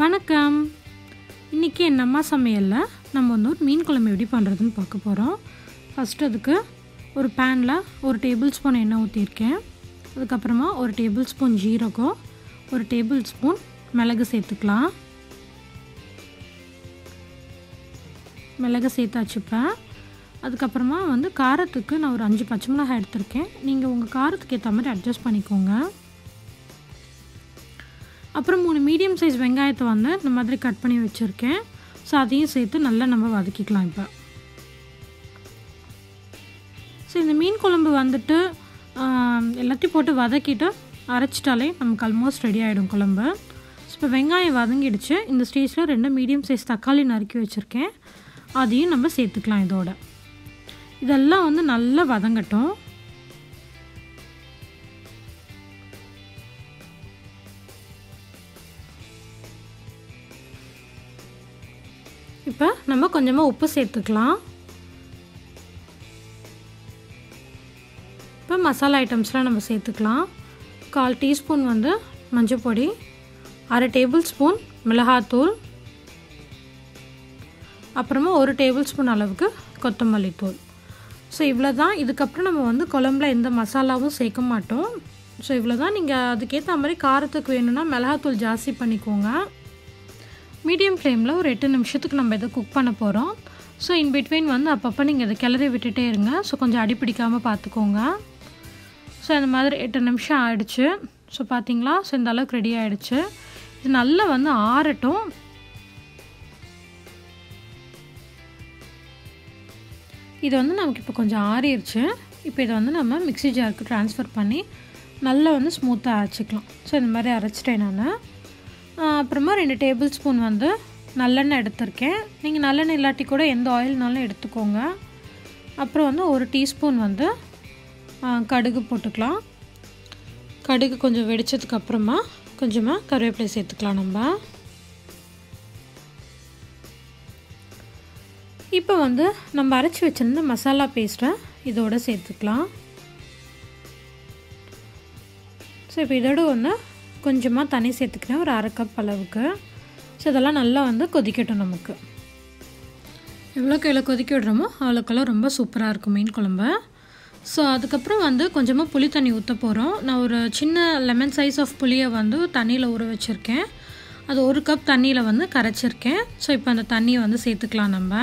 வணக்கம் இன்றைக்கி என் அம்மா சமையலில் நம்ம வந்து ஒரு மீன் குழம்பு எப்படி பண்ணுறதுன்னு பார்க்க போகிறோம் ஃபஸ்ட்டு அதுக்கு ஒரு பேனில் ஒரு டேபிள் ஸ்பூன் எண்ணெய் ஊற்றிருக்கேன் அதுக்கப்புறமா ஒரு டேபிள் ஸ்பூன் ஜீரகம் ஒரு டேபிள் ஸ்பூன் மிளகு சேர்த்துக்கலாம் மிளகு சேர்த்தாச்சு இப்போ அதுக்கப்புறமா வந்து காரத்துக்கு நான் ஒரு அஞ்சு பச்சை மிளகாய் எடுத்திருக்கேன் நீங்கள் உங்கள் காரத்துக்கு ஏற்ற மாதிரி அட்ஜஸ்ட் பண்ணிக்கோங்க அப்புறம் மூணு மீடியம் சைஸ் வெங்காயத்தை வந்து இந்த மாதிரி கட் பண்ணி வச்சுருக்கேன் ஸோ அதையும் சேர்த்து நல்லா நம்ம வதக்கிக்கலாம் இப்போ ஸோ இந்த மீன் குழம்பு வந்துட்டு எல்லாத்தையும் போட்டு வதக்கிட்டு அரைச்சிட்டாலே நமக்கு ஆல்மோஸ்ட் ரெடி ஆகிடும் குழம்பு ஸோ இப்போ வெங்காயம் வதங்கிடுச்சு இந்த ஸ்டேஜில் ரெண்டு மீடியம் சைஸ் தக்காளி நறுக்கி வச்சுருக்கேன் அதையும் நம்ம சேர்த்துக்கலாம் இதோட இதெல்லாம் வந்து நல்லா வதங்கட்டும் இப்போ நம்ம கொஞ்சமாக உப்பு சேர்த்துக்கலாம் இப்போ மசாலா ஐட்டம்ஸ்லாம் நம்ம சேர்த்துக்கலாம் கால் டீஸ்பூன் வந்து மஞ்சள் பொடி அரை டேபிள் ஸ்பூன் மிளகாத்தூள் அப்புறமா ஒரு டேபிள் ஸ்பூன் அளவுக்கு கொத்தமல்லி தூள் ஸோ இவ்வளோ தான் இதுக்கப்புறம் நம்ம வந்து குழம்புல எந்த மசாலாவும் சேர்க்க மாட்டோம் ஸோ இவ்வளோ தான் நீங்கள் அதுக்கேற்ற மாதிரி காரத்துக்கு வேணும்னா மிளகாத்தூள் ஜாஸ்தி பண்ணிக்கோங்க மீடியம் ஃப்ளேமில் ஒரு எட்டு நிமிஷத்துக்கு நம்ம இதை குக் பண்ண போகிறோம் ஸோ இன் பிட்வீன் வந்து அப்பப்போ நீங்கள் இதை கிளறி விட்டுட்டே இருங்க ஸோ கொஞ்சம் அடி பிடிக்காமல் பார்த்துக்கோங்க ஸோ இந்த மாதிரி எட்டு நிமிஷம் ஆயிடுச்சு ஸோ பார்த்தீங்களா ஸோ இந்த அளவுக்கு ரெடி ஆகிடுச்சு இது நல்லா வந்து ஆறட்டும் இது வந்து நமக்கு இப்போ கொஞ்சம் ஆறிடுச்சு இப்போ இதை வந்து நம்ம மிக்ஸி ஜாருக்கு ட்ரான்ஸ்ஃபர் பண்ணி நல்லா வந்து ஸ்மூத்தாக அரைச்சிக்கலாம் ஸோ இந்த மாதிரி அரைச்சிட்டேன் நான் அப்புறமா ரெண்டு டேபிள் ஸ்பூன் வந்து நல்லெண்ணெய் எடுத்திருக்கேன் நீங்கள் நல்லெண்ணெய் இல்லாட்டி கூட எந்த ஆயில்னாலும் எடுத்துக்கோங்க அப்புறம் வந்து ஒரு டீஸ்பூன் வந்து கடுகு போட்டுக்கலாம் கடுகு கொஞ்சம் வெடித்ததுக்கு அப்புறமா கொஞ்சமாக கருவேப்பிலை சேர்த்துக்கலாம் நம்ம இப்போ வந்து நம்ம அரைச்சி வச்சிருந்த மசாலா பேஸ்ட்டை இதோட சேர்த்துக்கலாம் ஸோ இப்போ இதோட ஒன்று கொஞ்சமாக தண்ணி சேர்த்துக்கிறேன் ஒரு அரை கப் அளவுக்கு ஸோ இதெல்லாம் நல்லா வந்து கொதிக்கட்டும் நமக்கு எவ்வளோக்கு எவ்வளோ கொதிக்க விடுறோமோ அவ்வளோக்கெல்லாம் ரொம்ப சூப்பராக இருக்கும் மீன் குழம்பு ஸோ அதுக்கப்புறம் வந்து கொஞ்சமாக புளி தண்ணி ஊற்ற போகிறோம் நான் ஒரு சின்ன லெமன் சைஸ் ஆஃப் புளியை வந்து தண்ணியில் ஊற வச்சுருக்கேன் அது ஒரு கப் தண்ணியில் வந்து கரைச்சிருக்கேன் ஸோ இப்போ அந்த தண்ணியை வந்து சேர்த்துக்கலாம் நம்ம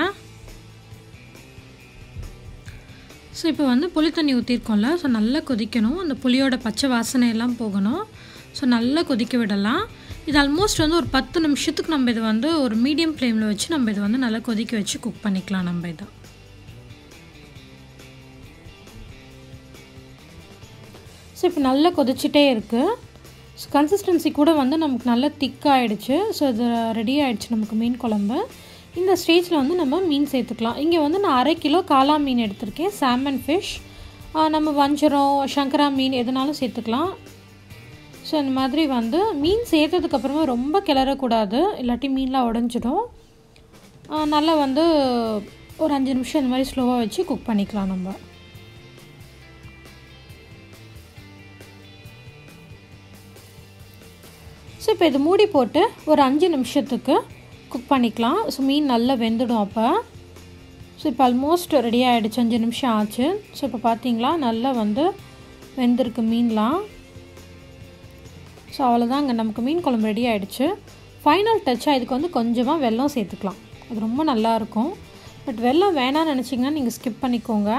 ஸோ இப்போ வந்து புளி தண்ணி ஊற்றிருக்கோம்ல ஸோ நல்லா கொதிக்கணும் அந்த புளியோட பச்சை வாசனை எல்லாம் போகணும் ஸோ நல்லா கொதிக்க விடலாம் இது ஆல்மோஸ்ட் வந்து ஒரு பத்து நிமிஷத்துக்கு நம்ம இது வந்து ஒரு மீடியம் ஃப்ளேமில் வச்சு நம்ம இது வந்து நல்லா கொதிக்க வச்சு குக் பண்ணிக்கலாம் நம்ம இதை ஸோ இப்போ நல்லா கொதிச்சிட்டே இருக்குது ஸோ கன்சிஸ்டன்சி கூட வந்து நமக்கு நல்லா திக்காகிடுச்சு ஸோ இது ரெடி ஆகிடுச்சு நமக்கு மீன் குழம்பு இந்த ஸ்டேஜில் வந்து நம்ம மீன் சேர்த்துக்கலாம் இங்கே வந்து நான் அரை கிலோ காளா மீன் எடுத்திருக்கேன் சாமன் ஃபிஷ் நம்ம வஞ்சரம் சங்கரா மீன் எதுனாலும் சேர்த்துக்கலாம் ஸோ இந்த மாதிரி வந்து மீன் சேர்த்ததுக்கப்புறமா ரொம்ப கிளறக்கூடாது இல்லாட்டி மீன்லாம் உடஞ்சிடும் நல்லா வந்து ஒரு அஞ்சு நிமிஷம் இந்த மாதிரி ஸ்லோவாக வச்சு குக் பண்ணிக்கலாம் நம்ம ஸோ இப்போ இது மூடி போட்டு ஒரு அஞ்சு நிமிஷத்துக்கு குக் பண்ணிக்கலாம் ஸோ மீன் நல்லா வெந்துடும் அப்போ ஸோ இப்போ ஆல்மோஸ்ட் ரெடி ஆகிடுச்சு அஞ்சு நிமிஷம் ஆச்சு ஸோ இப்போ பார்த்தீங்களா நல்லா வந்து வெந்திருக்கு மீன்லாம் ஸோ அவ்வளோதான் அங்கே நமக்கு மீன் குழம்பு ரெடி ஆகிடுச்சு ஃபைனல் டச்சாக இதுக்கு வந்து கொஞ்சமாக வெல்லம் சேர்த்துக்கலாம் அது ரொம்ப நல்லாயிருக்கும் பட் வெல்லம் வேணாம்னு நினச்சிங்கன்னா நீங்கள் ஸ்கிப் பண்ணிக்கோங்க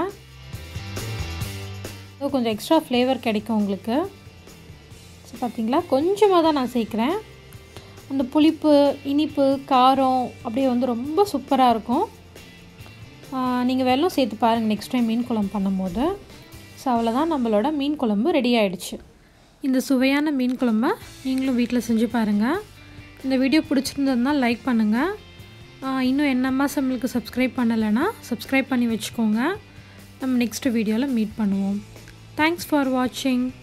கொஞ்சம் எக்ஸ்ட்ரா ஃப்ளேவர் கிடைக்கும் உங்களுக்கு ஸோ பார்த்தீங்களா கொஞ்சமாக தான் நான் சேர்க்குறேன் அந்த புளிப்பு இனிப்பு காரம் அப்படியே வந்து ரொம்ப சூப்பராக இருக்கும் நீங்கள் வெள்ளம் சேர்த்து பாருங்கள் நெக்ஸ்ட் டைம் மீன் குழம்பு பண்ணும்போது ஸோ அவ்வளோதான் நம்மளோட மீன் குழம்பு ரெடி ஆகிடுச்சு இந்த சுவையான மீன் குழம்ப நீங்களும் வீட்டில் செஞ்சு பாருங்கள் இந்த வீடியோ பிடிச்சிருந்ததுனா லைக் பண்ணுங்கள் இன்னும் என்னம்மா சமையலுக்கு சப்ஸ்கிரைப் பண்ணலைன்னா சப்ஸ்கிரைப் பண்ணி வச்சுக்கோங்க நம்ம நெக்ஸ்ட் வீடியோவில் மீட் பண்ணுவோம் தேங்க்ஸ் ஃபார் வாட்சிங்